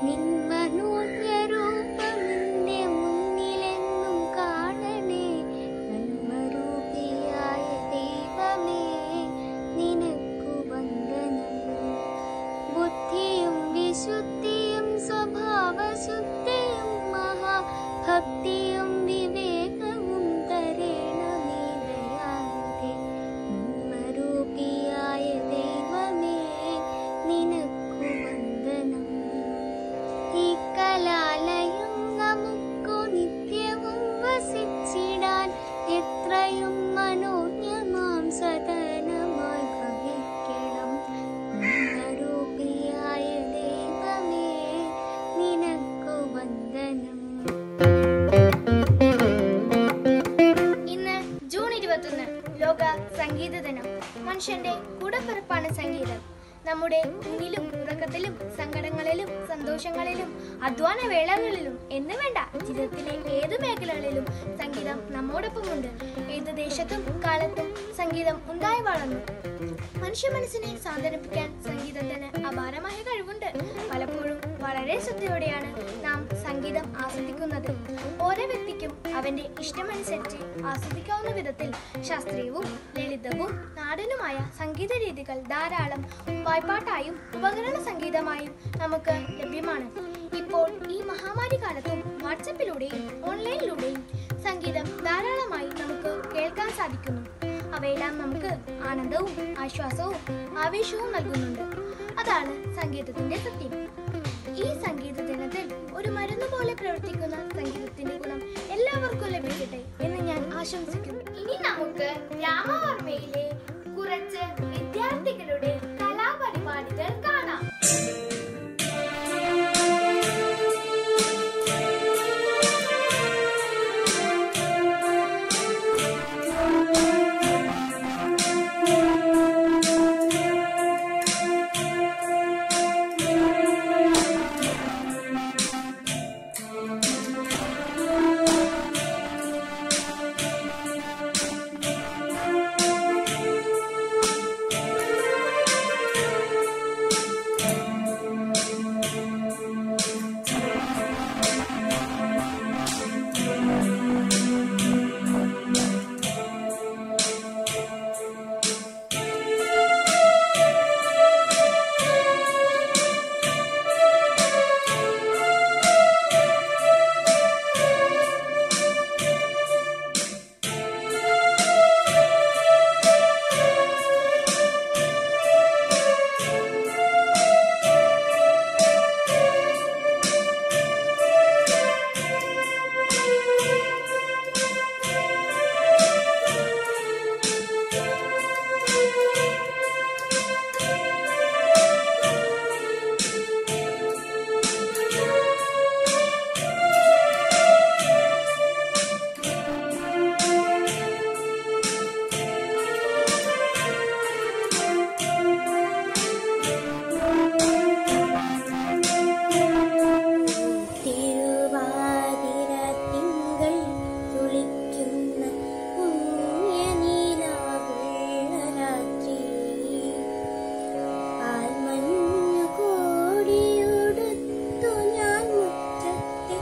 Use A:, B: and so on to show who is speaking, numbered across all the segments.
A: നിന്മനോജ്ഞരൂപമെന്റെ മുന്നിലെന്നും കാണണേ നന്മരൂപിയായ ദൈവമേ നിനക്കു വന്ദനം ബുദ്ധിയും വിശുദ്ധിയും സ്വഭാവശുദ്ധിയും മഹാഭക്തിയും വിവേകവും തരേണമേ ദയാനിധി നന്മരൂപിയായ ദൈവമേ നിനക്കു വന്ദനം ഈ കലാലയം നമുക്കു നിത്യവും വസിച്ചിടാൻ എത്രയും മനോജ്ഞമാം സദനമായി ഭവിക്കണം നന്മരൂപിയായ ദൈവമേ നിനക്കു വന്ദനം
B: ഇന്ന് ജൂൺ ഇരുപത്തൊന്ന് ലോക സംഗീത ദിനം മനുഷ്യന്റെ കൂടപ്പിറപ്പാണ് സംഗീതം നമ്മുടെ ഊണിലും ഉറക്കത്തിലും സങ്കടങ്ങളിലും സന്തോഷങ്ങളിലും അധ്വാന വേളകളിലും എന്ന് വേണ്ട ജീവിതത്തിലെ ഏത് മേഖലകളിലും സംഗീതം നമ്മോടൊപ്പമുണ്ട് ഏത് ദേശത്തും കാലത്തും സംഗീതം ഉണ്ടായി വളർന്നു മനുഷ്യ മനസ്സിനെ സാന്ത്വനിപ്പിക്കാൻ സംഗീതത്തിന് അപാരമായ കഴിവുണ്ട് പലപ്പോഴും വളരെ ശ്രദ്ധയോടെയാണ് നാം സംഗീതം ആസ്വദിക്കുന്നത് ഓരോ വ്യക്തിക്കും അവന്റെ ഇഷ്ടമനുസരിച്ച് ആസ്വദിക്കാവുന്ന വിധത്തിൽ ശാസ്ത്രീയവും ലളിതവും നാടനുമായ സംഗീത രീതികൾ ധാരാളം വായ്പാട്ടായും ഉപകരണ സംഗീതമായും നമുക്ക് ലഭ്യമാണ് ഇപ്പോൾ ഈ മഹാമാരി കാലത്തും വാട്സപ്പിലൂടെയും ഓൺലൈനിലൂടെയും സംഗീതം ധാരാളമായി നമുക്ക് കേൾക്കാൻ സാധിക്കുന്നു അവയെല്ലാം നമുക്ക് ആനന്ദവും ആശ്വാസവും ആവേശവും നൽകുന്നുണ്ട് അതാണ് സംഗീതത്തിന്റെ സത്യം ഈ സംഗീത ദിനത്തിൽ ഒരു മരുന്ന് പോലെ പ്രവർത്തിക്കുന്ന സംഗീതത്തിന്റെ ഗുണം എല്ലാവർക്കും ലഭിക്കട്ടെ എന്ന് ഞാൻ ആശംസിക്കുന്നു ഇനി നമുക്ക് രാമവർമ്മയിലെ കുറച്ച് വിദ്യാർത്ഥികളുടെ കലാപരിപാടികൾ കാണാം
A: തിരുവാതിര തിങ്കൾ തുളിക്കുന്ന പുണ്യനീലാവുള്ള രാത്രി പാൽമഞ്ഞു കോടിയുടുത്തു ഞാൻ മുറ്റത്തെ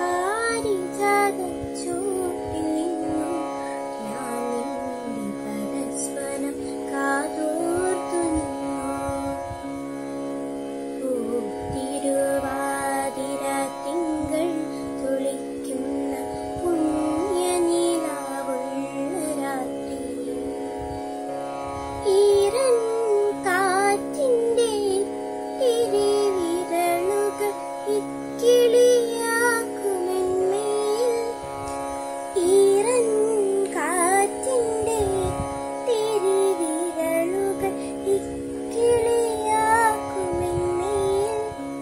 A: പാരിജാതച്ചൂട്ടിൽ നിന്നു ഞാൻ നിന്റെ പരസ്പരം കാതോർത്തു നിന്നു തിരുവാതിര തിങ്കൾ തുളിക്കുന്ന പുണ്യനിലാവുള്ള രാത്രി ഈരൻ കാറ്റിന്റെ തിരുവിരലുകൾ ഇക്കിളിയാക്കുമെന്മേൽ ഈരൻ കാറ്റിന്റെ തിരുവിരലുകൾ ഇക്കിളിയാക്കുമെന്മേൽ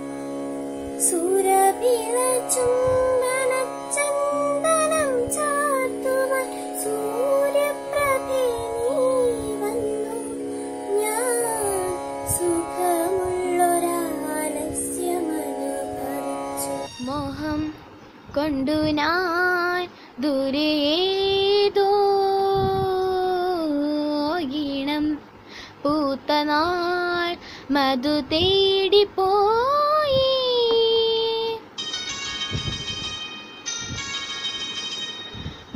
A: സുരഭിള ചുംബന ചന്ദനം ചാർത്തുവാൻ സൂര്യപ്രഭേ നീ വന്നു ഞാൻ സുഖമുള്ളൊരാലസ്യമനുഭവിച്ചു
B: മോഹം കൊണ്ടു ഞാൻ ദൂരേതോ ഈണം പൂത്ത നാൾ മധു തേടിപ്പോയി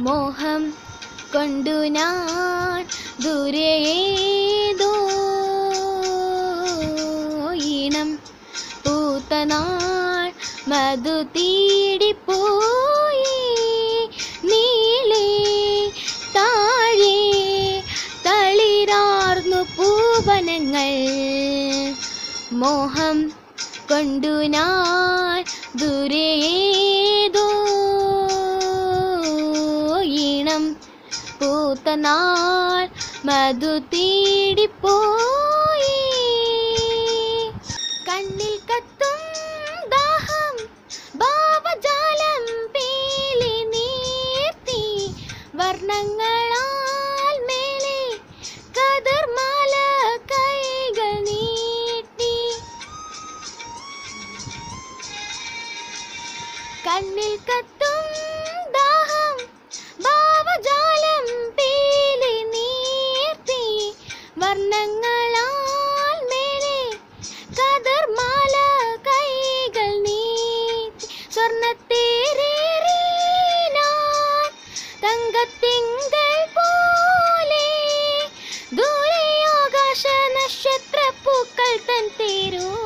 B: മോഹം കൊണ്ടു ഞാൻ ദൂരേതോ ഈണം പൂത്തനാൾ മധു തീടിപ്പോയി നീളേ താഴെ തളിരാർന്നു പൂവനങ്ങൾ മോഹം കൊണ്ടു ഞാൻ ദൂരേതോ ഈണം പൂത്തനാൾ മധു തീടിപ്പോയി കണ്ണിൽ കത്തും ദാഹം ഭാവജാലം പീലി നീർത്തി വർണ്ണങ്ങളാൽ മേലെ കതിർമാല കൈകൾ നീട്ടി കണ്ണിൽ കത്തും ദാഹം ഭാവജാലം പീലി നീർത്തി വർണ്ണങ്ങളാൽ മേലെ കതിർമാല കൈകൾ നീട്ടി സ്വർണ്ണത്തേരേറി ഞാൻ തങ്കത്തിങ്കൾ പോലെ ദൂരെ ആകാശ നക്ഷത്ര പൂക്കൾ തൻ തേരോ